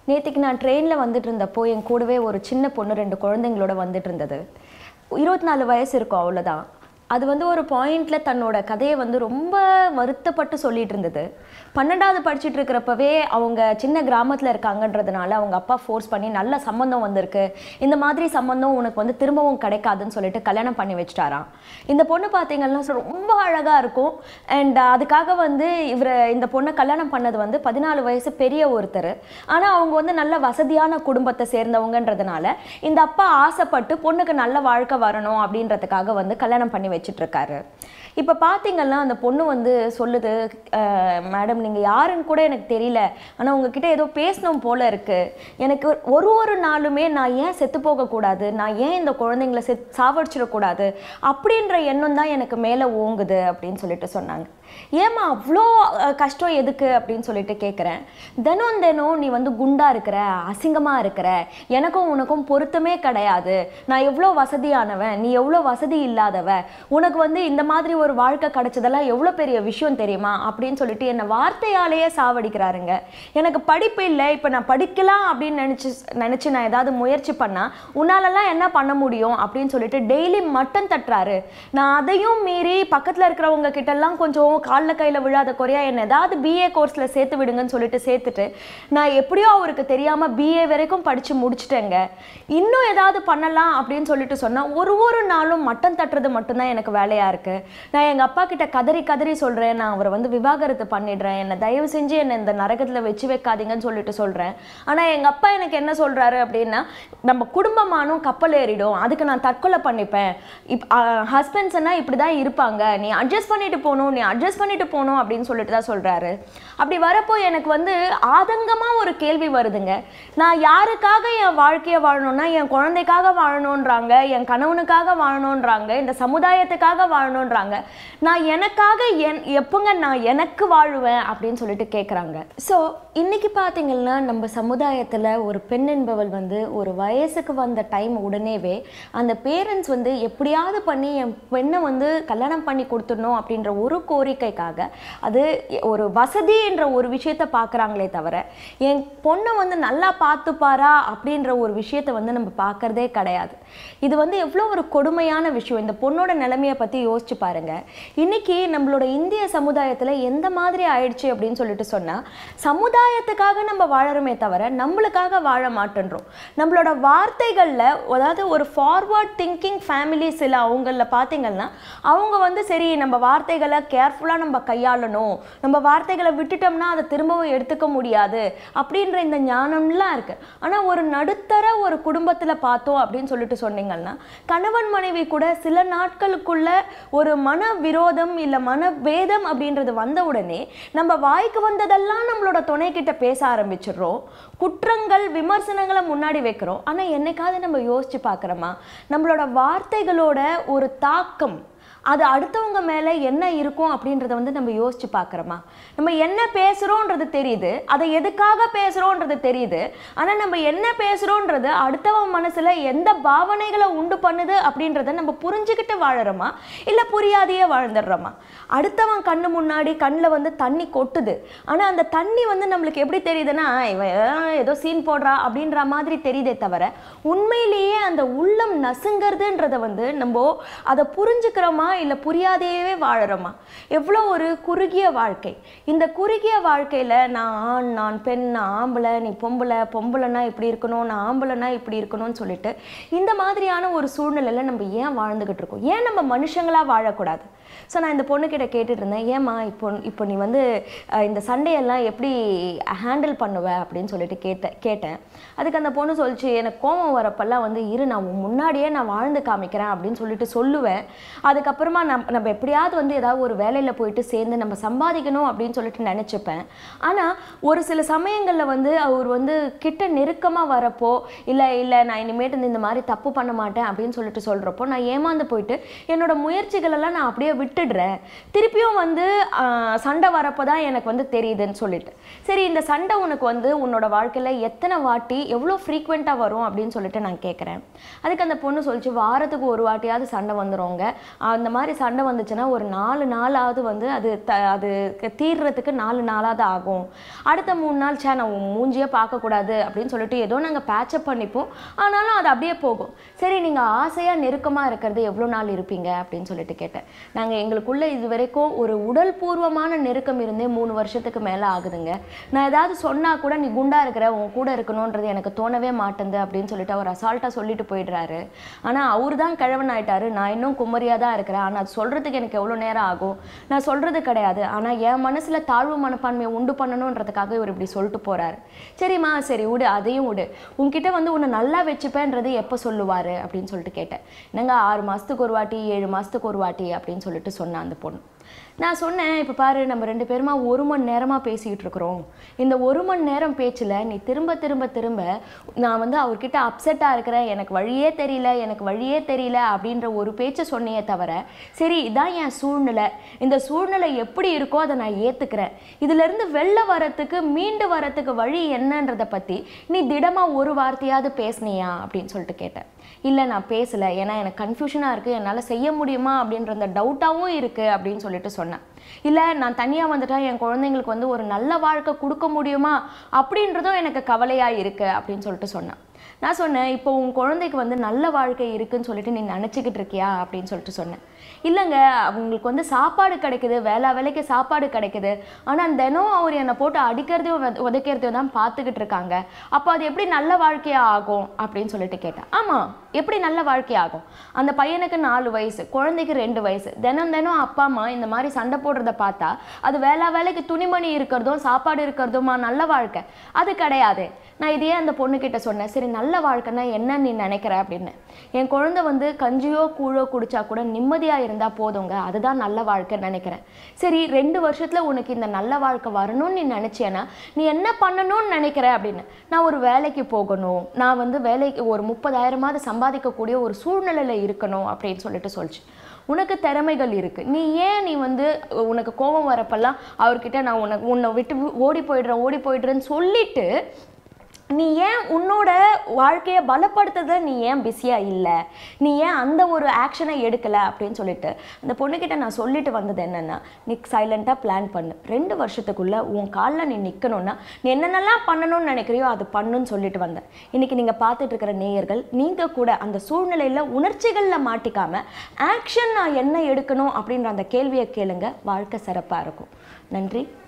நேற்றுக்கு நான் ட்ரெயினில் வந்துட்டு இருந்தப்போ என் கூடவே ஒரு சின்ன பொண்ணு ரெண்டு குழந்தைங்களோட வந்துட்டு இருந்தது இருபத்தி நாலு வயசு இருக்கும் அவ்வளோதான் அது வந்து ஒரு பாயிண்ட்ல தன்னோட கதையை வந்து ரொம்ப வருத்தப்பட்டு சொல்லிட்டு இருந்தது பன்னெண்டாவது படிச்சுட்டு இருக்கிறப்பவே அவங்க சின்ன கிராமத்தில் இருக்காங்கன்றதுனால அவங்க அப்பா ஃபோர்ஸ் பண்ணி நல்ல சம்மந்தம் வந்திருக்கு இந்த மாதிரி சம்மந்தம் உனக்கு வந்து திரும்பவும் கிடைக்காதுன்னு சொல்லிட்டு கல்யாணம் பண்ணி வச்சுட்டாராம் இந்த பொண்ணு பார்த்தீங்கன்னா ரொம்ப அழகாக இருக்கும் அண்ட் அதுக்காக வந்து இவர் இந்த பொண்ணை கல்யாணம் பண்ணது வந்து பதினாலு வயசு பெரிய ஒருத்தர் ஆனால் அவங்க வந்து நல்ல வசதியான குடும்பத்தை சேர்ந்தவங்கன்றதுனால இந்த அப்பா ஆசைப்பட்டு பொண்ணுக்கு நல்ல வாழ்க்கை வரணும் அப்படின்றதுக்காக வந்து கல்யாணம் பண்ணி வச்சிட்டு இருக்காரு இப்போ பார்த்தீங்கன்னா அந்த பொண்ணு வந்து சொல்லுது மேடம் நீங்கள் யாருன்னு கூட எனக்கு தெரியல ஆனால் உங்ககிட்ட ஏதோ பேசணும் போல இருக்கு எனக்கு ஒரு ஒரு நாளுமே நான் ஏன் செத்து போகக்கூடாது நான் ஏன் இந்த குழந்தைங்கள செத் சாவடிச்சிடக்கூடாது அப்படின்ற எண்ணம் தான் எனக்கு மேலே ஓங்குது அப்படின்னு சொல்லிட்டு சொன்னாங்க ஏம்மா அவ்வளோ அஹ், கஷ்டம் எதுக்கு அப்படின்னு சொல்லிட்டு கேட்குறேன் தினம் தினம் நீ வந்து குண்டா இருக்கிற அசிங்கமாக இருக்கிற எனக்கும் உனக்கும் பொருத்தமே கிடையாது நான் எவ்வளோ வசதியானவன் நீ எவ்வளோ வசதி இல்லாதவ உனக்கு வந்து இந்த மாதிரி ஒரு வாழ்க்கை கிடைச்சதெல்லாம் எவ்வளோ பெரிய விஷயம் தெரியுமா அப்படின்னு சொல்லிட்டு என்னை வார்த்தையாலேயே சாவடிக்கிறாருங்க எனக்கு படிப்பு இல்லை இப்போ நான் படிக்கலாம் அப்படின்னு நினச்சி நினச்சி நான் ஏதாவது முயற்சி பண்ணால் உன்னாலலாம் என்ன பண்ண முடியும் அப்படின்னு சொல்லிட்டு டெய்லி மட்டன் தட்டுறாரு நான் அதையும் மீறி பக்கத்தில் இருக்கிறவங்க கிட்டலாம் கொஞ்சம் காலில் கையில் விழாத குறையா என்ன ஏதாவது பிஏ கோர்ஸில் சேர்த்து விடுங்கன்னு சொல்லிட்டு சேர்த்துட்டு நான் எப்படியோ அவருக்கு தெரியாமல் பிஏ வரைக்கும் படித்து முடிச்சிட்டேங்க இன்னும் ஏதாவது பண்ணலாம் அப்படின்னு சொல்லிட்டு சொன்னால் ஒரு ஒரு நாளும் மட்டன் தட்டுறது மட்டும்தான் எனக்கு வேலையாக இருக்குது நான் எங்கள் அப்பா கிட்ட கதறி கதறி சொல்கிறேன் நான் அவரை வந்து விவாகரத்து பண்ணிடுறேன் என்னை தயவு செஞ்சு என்னை இந்த நரகத்தில் வச்சு வைக்காதீங்கன்னு சொல்லிட்டு சொல்கிறேன் ஆனால் எங்கள் அப்பா எனக்கு என்ன சொல்கிறாரு அப்படின்னா நம்ம குடும்பமானும் கப்பல் ஏறிடும் அதுக்கு நான் தற்கொலை பண்ணிப்பேன் இப் ஹஸ்பண்ட்ஸ்னா இப்படி தான் இருப்பாங்க நீ அட்ஜஸ்ட் பண்ணிட்டு போகணும் நீ அட்ஜஸ்ட் பண்ணிட்டு போகணும் அப்படின்னு சொல்லிட்டு தான் சொல்கிறாரு அப்படி வரப்போ எனக்கு வந்து ஆதங்கமாக ஒரு கேள்வி வருதுங்க நான் யாருக்காக என் வாழ்க்கையை வாழணும்னா என் குழந்தைக்காக வாழணுன்றாங்க என் கணவனுக்காக வாழணுன்றாங்க இந்த சமுதாயத்துக்காக வாழணுன்றாங்க நான் எனக்காக என் எப்போங்க நான் எனக்கு வாழுவேன் அப்படின்னு சொல்லிட்டு கேட்குறாங்க ஸோ இன்னைக்கு பார்த்தீங்கன்னா நம்ம சமுதாயத்தில் ஒரு பெண் என்பவள் வந்து ஒரு வயசுக்கு வந்த டைம் உடனேவே அந்த பேரண்ட்ஸ் வந்து எப்படியாவது பண்ணி என் பெண்ணை வந்து கல்யாணம் பண்ணி கொடுத்துடணும் அப்படின்ற ஒரு கோரிக்கைக்காக அது ஒரு வசதி என்ற ஒரு விஷயத்தை பார்க்குறாங்களே தவிர என் பொண்ணை வந்து நல்லா பார்த்துப்பாரா அப்படின்ற ஒரு விஷயத்தை வந்து நம்ம பார்க்கறதே கிடையாது இது வந்து எவ்வளோ ஒரு கொடுமையான விஷயம் இந்த பொண்ணோட நிலைமையை பற்றி யோசிச்சு பாருங்க இன்னைக்கு நம்மளோட இந்திய சமுதாயத்தில் எந்த மாதிரி ஆயிடுச்சு அப்படின்னு சொல்லிட்டு சொன்னால் சமுதாயத்துக்காக நம்ம வாழறோமே தவிர நம்மளுக்காக வாழ மாட்டேன்றோம் நம்மளோட வார்த்தைகளில் அதாவது ஒரு ஃபார்வர்ட் திங்கிங் ஃபேமிலி சில அவங்களில் பார்த்தீங்கன்னா அவங்க வந்து சரி நம்ம வார்த்தைகளை கேர்ஃபுல்லாக நம்ம கையாளணும் நம்ம வார்த்தைகளை விட்டுட்டோம்னா அதை திரும்பவும் எடுத்துக்க முடியாது அப்படின்ற இந்த ஞானம்லாம் இருக்குது ஆனால் ஒரு நடுத்தர ஒரு குடும்பத்தில் பார்த்தோம் அப்படின்னு சொல்லிட்டு சொன்னீங்கன்னா கணவன் மனைவி கூட சில நாட்களுக்குள்ள ஒரு மன விரோதம் இல்லை மன வேதம் அப்படின்றது வந்த உடனே நம்ம வாய்க்கு வந்ததெல்லாம் நம்மளோட துணை கிட்ட பேச ஆரம்பிச்சிடுறோம் குற்றங்கள் விமர்சனங்களை முன்னாடி வைக்கிறோம் ஆனால் என்னைக்காவது நம்ம யோசிச்சு பார்க்குறோமா நம்மளோட வார்த்தைகளோட ஒரு தாக்கம் அது அடுத்தவங்க மேலே என்ன இருக்கும் அப்படின்றத வந்து நம்ம யோசிச்சு பார்க்குறோமா நம்ம என்ன பேசுகிறோன்றது தெரியுது அதை எதுக்காக பேசுகிறோன்றது தெரியுது ஆனால் நம்ம என்ன பேசுகிறோன்றது அடுத்தவன் மனசில் எந்த பாவனைகளை உண்டு பண்ணுது அப்படின்றத நம்ம புரிஞ்சுக்கிட்டு வாழறோமா இல்லை புரியாதையே வாழ்ந்துடுறோமா அடுத்தவன் கண்ணு முன்னாடி கண்ணில் வந்து தண்ணி கொட்டுது ஆனால் அந்த தண்ணி வந்து நம்மளுக்கு எப்படி தெரியுதுன்னா இவன் ஏதோ சீன் போடுறா அப்படின்ற மாதிரி தெரியுதே தவிர உண்மையிலேயே அந்த உள்ளம் நசுங்கிறதுன்றத வந்து நம்ம அதை புரிஞ்சுக்கிறோமா இல்லை புரியாதையவே வாழறோமா எவ்வளோ ஒரு குறுகிய வாழ்க்கை இந்த குறுகிய வாழ்க்கையில் நான் ஆண் நான் பெண் நான் ஆம்பளை நீ பொம்பளை பொம்பளைனா இப்படி இருக்கணும் நான் ஆம்பளைனா இப்படி இருக்கணும்னு சொல்லிட்டு இந்த மாதிரியான ஒரு சூழ்நிலையில் நம்ம ஏன் வாழ்ந்துக்கிட்டு இருக்கோம் ஏன் நம்ம மனுஷங்களாக வாழக்கூடாது ஸோ நான் இந்த பொண்ணுக்கிட்ட கேட்டுட்டு இருந்தேன் ஏம்மா இப்போ இப்போ நீ வந்து அஹ், இந்த சண்டையெல்லாம் எப்படி ஹேண்டில் பண்ணுவ அப்படின்னு சொல்லிட்டு கேட்டேன் கேட்டேன் அதுக்கு அந்த பொண்ணு சொல்லிச்சு எனக்கு கோவம் வரப்பெல்லாம் வந்து இரு நான் உன் முன்னாடியே நான் வாழ்ந்து காமிக்கிறேன் அப்படின்னு சொல்லிட்டு சொல்லுவேன் அதுக்கப்புறமா நம் நம்ம எப்படியாவது வந்து ஏதாவது ஒரு வேலையில் போயிட்டு சேர்ந்து நம்ம சம்பாதிக்கணும் அப்படின்னு சொல்லிட்டு நினச்சிப்பேன் ஆனால் ஒரு சில சமயங்களில் வந்து அவர் வந்து கிட்ட நெருக்கமாக வரப்போ இல்லை இல்லை நான் இனிமேட்டு இந்த மாதிரி தப்பு பண்ண மாட்டேன் அப்படின்னு சொல்லிட்டு சொல்கிறப்போ நான் ஏமாந்து போயிட்டு என்னோட முயற்சிகளெல்லாம் நான் அப்படியே விட்டுடுற திருப்பியும் வந்து ஆஹ், சண்டை வரப்போ தான் எனக்கு வந்து தெரியுதுன்னு சொல்லிட்டு சரி இந்த சண்டை உனக்கு வந்து உன்னோட வாழ்க்கையில் எத்தனை வாட்டி எவ்வளோ ஃப்ரீக்வெண்ட்டாக வரும் அப்படின்னு சொல்லிட்டு நான் கேட்குறேன் அதுக்கு அந்த பொண்ணு சொல்லிச்சு வாரத்துக்கு ஒரு வாட்டியாவது சண்டை வந்துருங்க அந்த மாதிரி சண்டை வந்துச்சுன்னா ஒரு நாலு நாளாவது வந்து அது த அது க- தீர்றதுக்கு நாலு நாளாவது ஆகும் அடுத்த மூணு நாள் சே நான் உன் மூஞ்சியே பார்க்கக்கூடாது அப்படின்னு சொல்லிட்டு ஏதோ நாங்கள் பேச்சப் பண்ணிப்போம் ஆனாலும் அது அப்படியே போகும் சரி நீங்கள் ஆசையாக நெருக்கமாக இருக்கிறது எவ்வளோ நாள் இருப்பீங்க அப்படின்னு சொல்லிட்டு கேட்டேன் நாங்கள் எங்களுக்குள்ள இது வரைக்கும் ஒரு உடல் பூர்வமான நெருக்கம் இருந்தே மூணு வருஷத்துக்கு மேலே ஆகுதுங்க நான் ஏதாவது சொன்னால் கூட நீ குண்டா இருக்கிற உன் கூட இருக்கணுன்றது எனக்கு தோணவே மாட்டேங்குது அப்படின்னு சொல்லிட்டு அவர் அசால்ட்டாக சொல்லிட்டு போயிடுறாரு ஆனால் அவர் தான் கிழவன் ஆயிட்டாரு நான் இன்னும் குமரியாக தான் இருக்கிறேன் ஆனால் அது சொல்கிறதுக்கு எனக்கு எவ்வளோ நேரம் ஆகும் நான் சொல்கிறது கிடையாது ஆனால் என் மனசில் தாழ்வு மனப்பான்மையை உண்டு பண்ணணுன்றதுக்காக இவர் இப்படி சொல்லிட்டு போகிறாரு சரிம்மா சரி விடு அதையும் விடு உன்கிட்ட வந்து உன்னை நல்லா வச்சுப்பேன்றது எப்போ சொல்லுவார் அப்படின்னு சொல்லிட்டு கேட்டேன் என்னங்க ஆறு மாதத்துக்கு ஒரு வாட்டி ஏழு மாதத்துக்கு ஒரு வாட்டி அப்படின்னு சொல்லிட்டு சொன்னான் அந்த பொண்ணு நான் சொன்னேன் இப்போ பாரு நம்ம ரெண்டு பேருமா ஒரு மணி நேரமாக பேசிக்கிட்டு இருக்கிறோம் இந்த ஒரு மணி நேரம் பேச்சில் நீ திரும்ப திரும்ப திரும்ப நான் வந்து அவர்கிட்ட அப்செட்டாக இருக்கிறேன் எனக்கு வழியே தெரியல எனக்கு வழியே தெரியல அப்படின்ற ஒரு பேச்சை சொன்னியே தவிர சரி இதான் என் சூழ்நிலை இந்த சூழ்நிலை எப்படி இருக்கோ அதை நான் ஏற்றுக்கிறேன் இதிலிருந்து வெளில வரத்துக்கு மீண்டு வரத்துக்கு வழி என்னன்றதை பற்றி நீ திடமாக ஒரு வார்த்தையாவது பேசுனியா அப்படின்னு சொல்லிட்டு கேட்டேன் இல்லை நான் பேசலை ஏன்னா எனக்கு கன்ஃபியூஷனாக இருக்குது என்னால் செய்ய முடியுமா அப்படின்ற அந்த டவுட்டாகவும் இருக்குது அப்படின்னு சொல்லிட்டு சொன்னேன் இல்லை நான் தனியாக வந்துட்டா என் குழந்தைங்களுக்கு வந்து ஒரு நல்ல வாழ்க்கை கொடுக்க முடியுமா அப்படின்றதும் எனக்கு கவலையாக இருக்குது அப்படின்னு சொல்லிட்டு சொன்னேன் நான் சொன்னேன் இப்போ உன் குழந்தைக்கு வந்து நல்ல வாழ்க்கை இருக்குன்னு சொல்லிட்டு நீ நினச்சிக்கிட்டு இருக்கியா அப்படின்னு சொல்லிட்டு சொன்னேன் இல்லைங்க அவங்களுக்கு வந்து சாப்பாடு கிடைக்குது வேளா வேலைக்கு சாப்பாடு கிடைக்குது ஆனால் தினம் அவர் என்னை போட்டு அடிக்கிறதையும் உத- உதைக்கிறதையும் தான் பார்த்துக்கிட்டு இருக்காங்க அப்போ அது எப்படி நல்ல வாழ்க்கையா ஆகும் அப்படின்னு சொல்லிட்டு கேட்டேன் ஆமாம் எப்படி நல்ல வாழ்க்கை ஆகும் அந்த பையனுக்கு நாலு வயசு குழந்தைக்கு ரெண்டு வயசு தினம் தினம் அப்பா அம்மா இந்த மாதிரி சண்டை போடுறத பார்த்தா அது வேளா வேலைக்கு துணிமணி இருக்கிறதும் சாப்பாடு இருக்கிறதுமா நல்ல வாழ்க்கை அது கிடையாது நான் இதையே அந்த பொண்ணுக்கிட்ட சொன்னேன் சரி நல்ல வாழ்க்கைன்னா என்ன நீ நினைக்கிற அப்படின்னு என் குழந்தை வந்து கஞ்சியோ கூழோ குடிச்சா கூட நிம்மதியாக இருந்தால் போதுங்க அதுதான் நல்ல வாழ்க்கைன்னு நினைக்கிறேன் சரி ரெண்டு வருஷத்துல உனக்கு இந்த நல்ல வாழ்க்கை வரணும்னு நீ நினச்சேன்னா நீ என்ன பண்ணணும்னு நினைக்கிற அப்படின்னு நான் ஒரு வேலைக்கு போகணும் நான் வந்து வேலைக்கு ஒரு முப்பதாயிரமாவது சம்பாதிக்கக்கூடிய ஒரு சூழ்நிலையில் இருக்கணும் அப்படின்னு சொல்லிட்டு சொல்லிச்சு உனக்கு திறமைகள் இருக்கு நீ ஏன் நீ வந்து உனக்கு கோபம் வரப்பெல்லாம் அவர்கிட்ட நான் உனக்கு உன்னை விட்டு ஓடி போயிடுறேன் ஓடி போயிடுறேன்னு சொல்லிட்டு நீ ஏன் உன்னோட வாழ்க்கையை பலப்படுத்துறத நீ ஏன் பிஸியாக இல்லை நீ ஏன் அந்த ஒரு ஆக்ஷனை எடுக்கலை அப்படின்னு சொல்லிட்டு அந்த பொண்ணுக்கிட்ட நான் சொல்லிட்டு வந்தது என்னென்னா நீ சைலண்ட்டாக பிளான் பண்ணு ரெண்டு வருஷத்துக்குள்ளே உன் காலில் நீ நிற்கணும்னா நீ என்னென்னலாம் பண்ணணும்னு நினைக்கிறியோ அது பண்ணுன்னு சொல்லிட்டு வந்தேன் இன்னைக்கு நீங்கள் பார்த்துட்டு இருக்கிற நேயர்கள் நீங்கள் கூட அந்த சூழ்நிலையில் உணர்ச்சிகளில் மாட்டிக்காம ஆக்ஷன் நான் என்ன எடுக்கணும் அப்படின்ற அந்த கேள்வியை கேளுங்க வாழ்க்கை சிறப்பாக இருக்கும் நன்றி